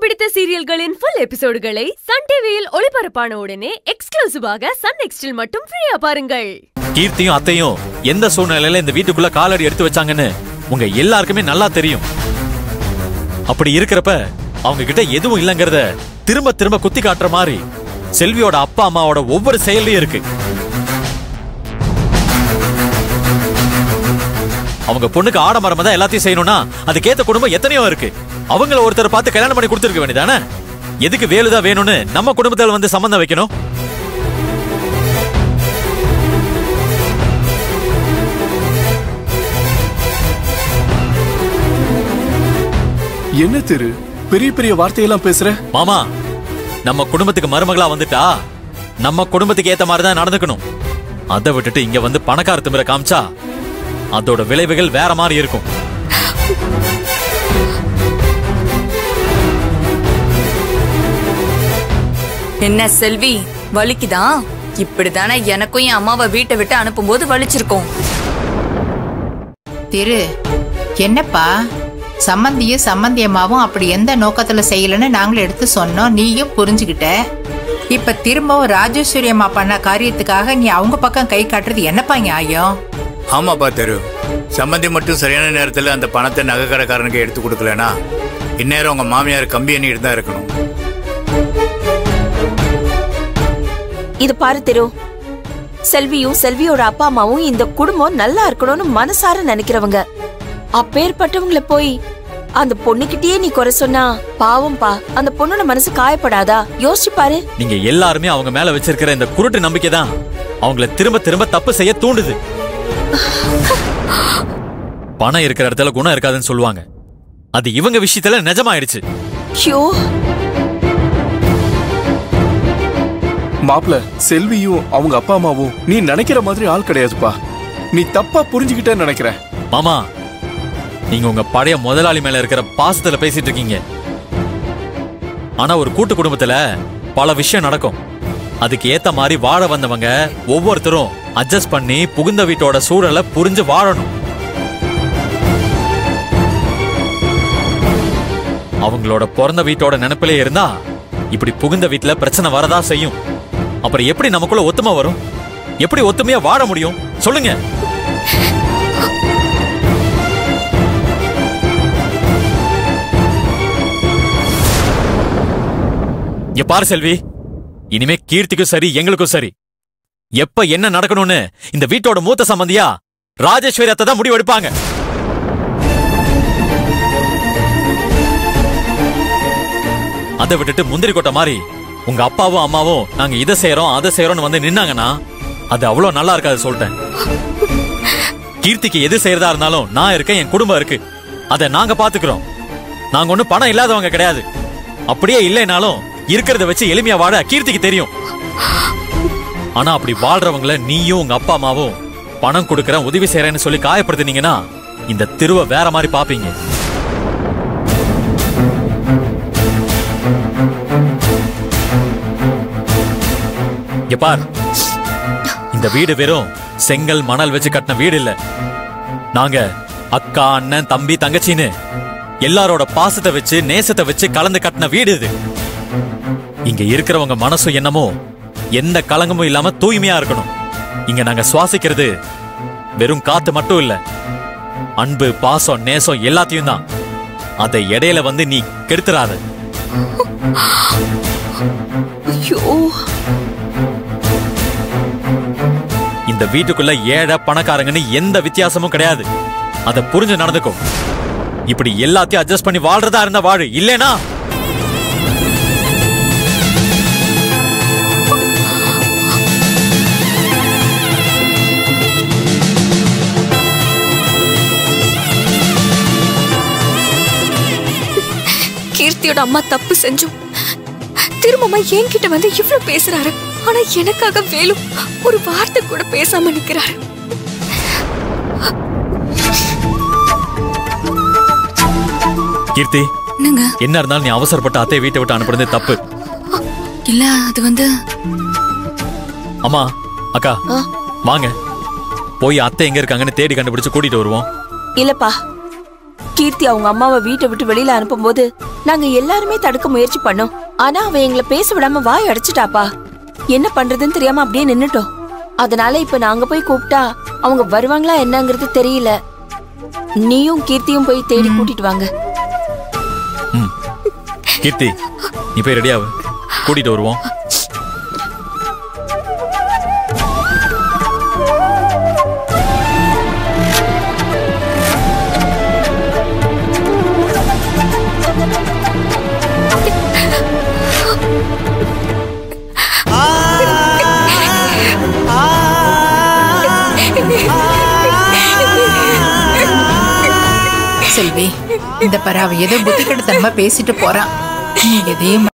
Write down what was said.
பிடித்த சீரியல்களின் full எபிசோடுகளை Sun டிவியில் ஒளிபரப்பான உடனே எக்ஸ்க்ளூசிவாக சன் நெக்ஸ்டில் மட்டும் ஃப்ரீயா பாருங்கள் கீர்த்தியும் அத்தையும் எந்த சூழ்நிலையில இந்த வீட்டுக்குள்ள காலடி எடுத்து வச்சாங்கன்னு உங்க எல்லாருக்குமே நல்லா தெரியும் அப்படி இருக்கிறப்ப அவங்க கிட்ட எதுவும் இல்லங்கறத திரும்ப திரும்ப குத்தி காட்டுற மாதிரி செல்வியோட அப்பா அம்மாவோட ஒவ்வொரு செயல்லையும் இருக்கு அவங்க பொண்ணுக்கு ஆடமரமா தான் எல்லாத்தையும் செய்யணும்னா அதுக்கேத்த குடும்பம் எத்தனையோ இருக்கு அவங்கள ஒருத்தர் பார்த்து கல்யாணம் பண்ணி கொடுத்துருக்க வேண்டியதானே எதுக்கு வேலுதான் வேணும்னு நம்ம குடும்பத்துல வந்து சம்பந்தம் வைக்கணும் என்ன திரு பெரிய பெரிய வார்த்தையெல்லாம் பேசுற மாமா நம்ம குடும்பத்துக்கு மருமகளா வந்துட்டா நம்ம குடும்பத்துக்கு ஏத்த மாதிரி தான் நடந்துக்கணும் அதை விட்டுட்டு இங்க வந்து பணக்கார திமிர காமிச்சா அதோட விளைவுகள் வேற மாதிரி இருக்கும் என்ன செல்வி வலிக்குதா இப்படித்தானே எனக்கும் என் அம்மாவை வீட்டை விட்டு அனுப்பும்போது வலிச்சிருக்கோம் திரு என்னப்பா சம்மந்தியும் சம்மந்தியம்மாவும் அப்படி எந்த நோக்கத்துல செய்யலன்னு நாங்களும் எடுத்து சொன்னோம் நீயும் புரிஞ்சுக்கிட்ட இப்ப திரும்பவும் ராஜேஸ்வரி அம்மா பண்ண காரியத்துக்காக நீ அவங்க பக்கம் கை காட்டுறது என்னப்பா நியாயம் ஆமாப்பா தெரு சம்மந்தி மட்டும் சரியான நேரத்தில் அந்த பணத்தை நகை கடைக்காரனுக்கு எடுத்து கொடுக்கலனா இந்நேரம் உங்க மாமியார் கம்பி எண்ணிட்டு தான் இருக்கணும் இது பாரு திரு செல்வியும் செல்வியோட அப்பா அம்மாவும் இந்த குடும்பம் நல்லா இருக்கணும்னு மனசார நினைக்கிறவங்க அப்பேற்பட்டவங்கள போய் அந்த பொண்ணுகிட்டயே நீ குறை சொன்னா பாவம்பா அந்த பொண்ணோட மனசு காயப்படாதா யோசிச்சு பாரு நீங்க எல்லாருமே அவங்க மேல வச்சிருக்கிற இந்த குருட்டு நம்பிக்கை தான் அவங்கள திரும்ப திரும்ப தப்பு செய்ய தூண்டுது பணம் இருக்கிற இடத்துல குணம் இருக்காதுன்னு சொல்லுவாங்க அது இவங்க விஷயத்துல நிஜமாயிடுச்சு ஐயோ மாப்ள செல்வியும் அவங்க அப்பா அம்மாவும் நீ நினைக்கிற மாதிரி ஆள் கிடையாதுப்பா நீ தப்பா புரிஞ்சுக்கிட்டேன்னு நினைக்கிறேன் மாமா நீங்க உங்க பழைய முதலாளி மேல இருக்கிற பாசத்துல பேசிட்டு இருக்கீங்க ஆனா ஒரு கூட்டு குடும்பத்துல பல விஷயம் நடக்கும் அதுக்கு ஏத்த மாதிரி வாழ வந்தவங்க ஒவ்வொருத்தரும் அட்ஜஸ்ட் பண்ணி புகுந்த வீட்டோட சூழலை புரிஞ்சு வாழணும் அவங்களோட பிறந்த வீட்டோட நினைப்பிலே இருந்தா இப்படி புகுந்த வீட்டுல பிரச்சனை வரதா செய்யும் அப்புறம் எப்படி நமக்குள்ள ஒத்துமை வரும் எப்படி ஒத்துமையா வாழ முடியும் சொல்லுங்க இங்க பாரு செல்வி இனிமே கீர்த்திக்கும் சரி எங்களுக்கும் சரி எப்ப என்ன நடக்கணும்னு இந்த வீட்டோட மூத்த சம்பந்தியா ராஜேஸ்வரி அத்தை தான் முடிவு எடுப்பாங்க அதை விட்டுட்டு முந்திரி கொட்டை மாதிரி உங்க அப்பாவும் அம்மாவும் நாங்க இதை செய்யறோம் அதை செய்யறோம்னு வந்து நின்னாங்கன்னா அது அவ்வளவு நல்லா இருக்காது சொல்லிட்டேன் கீர்த்திக்கு எது செய்யறதா இருந்தாலும் நான் இருக்கேன் என் குடும்பம் இருக்கு அதை நாங்க பாத்துக்கிறோம் நாங்க ஒண்ணும் பணம் இல்லாதவங்க கிடையாது அப்படியே இல்லைனாலும் இருக்கிறத வச்சு எளிமையா வாழ கீர்த்திக்கு தெரியும் ஆனா அப்படி வாழ்றவங்கள நீயும் உங்க அப்பா அம்மாவும் பணம் கொடுக்கறேன் உதவி செய்யறேன்னு சொல்லி காயப்படுத்துனீங்கன்னா இந்த திருவை வேற மாதிரி பாப்பீங்க இங்க பார் இந்த வீடு வெறும் செங்கல் மணல் வச்சு கட்டின வீடு இல்ல நாங்க அக்கா அண்ணன் தம்பி தங்கச்சின்னு எல்லாரோட பாசத்தை வச்சு நேசத்தை வச்சு கலந்து கட்டின வீடு இது இங்க இருக்கிறவங்க மனசும் என்னமோ எந்த கலங்கமும் இல்லாம தூய்மையா இருக்கணும் இங்க நாங்க சுவாசிக்கிறது வெறும் காத்து மட்டும் இல்ல அன்பு பாசம் நேசம் எல்லாத்தையும் தான் அதை இடையில வந்து நீ கெடுத்துறாத ஐயோ இந்த வீட்டுக்குள்ள ஏழை பணக்காரங்கன்னு எந்த வித்தியாசமும் கிடையாது அதை புரிஞ்சு நடந்துக்கும் இப்படி எல்லாத்தையும் அட்ஜஸ்ட் பண்ணி வாழ்றதா இருந்தா வாழு இல்லேனா கீர்த்தியோட அம்மா தப்பு செஞ்சோம் திரும்பமா என்கிட்ட வந்து இவ்ளோ பேசுறாரு ஆனா எனக்காக வேலு ஒரு வார்த்தை கூட பேசாம நிக்கிறாரு கீர்த்தி என்னங்க என்ன இருந்தாலும் நீ அவசரப்பட்டு அத்தை வீட்டை விட்டு அனுப்புறது தப்பு இல்ல அது வந்து அம்மா அக்கா ஆ? வாங்க போய் அத்தை எங்க இருக்காங்கன்னு தேடி கண்டுபிடிச்சு கூட்டிட்டு வருவோம் இல்லப்பா கீர்த்தி அவங்க அம்மாவை வீட்டை விட்டு வெளியில அனுப்பும்போது நாங்க எல்லாருமே தடுக்க முயற்சி பண்ணோம் ஆனா அவ எங்களை பேச விடாம வாய் அடைச்சிட்டாப்பா என்ன பண்றதுன்னு தெரியாம அப்படியே நின்னுட்டோம் அதனால இப்ப நாங்க போய் கூப்பிட்டா அவங்க வருவாங்களா என்னங்கிறது தெரியல நீயும் கீர்த்தியும் போய் தேடி கூட்டிட்டு வாங்க ம் கீர்த்தி நீ போய் ரெடியாவு கூட்டிட்டு வருவோம் செல்வி இந்த பராவ ஏதோ புத்தி கெடுத்தனமா பேசிட்டு போறான் நீ எதையும்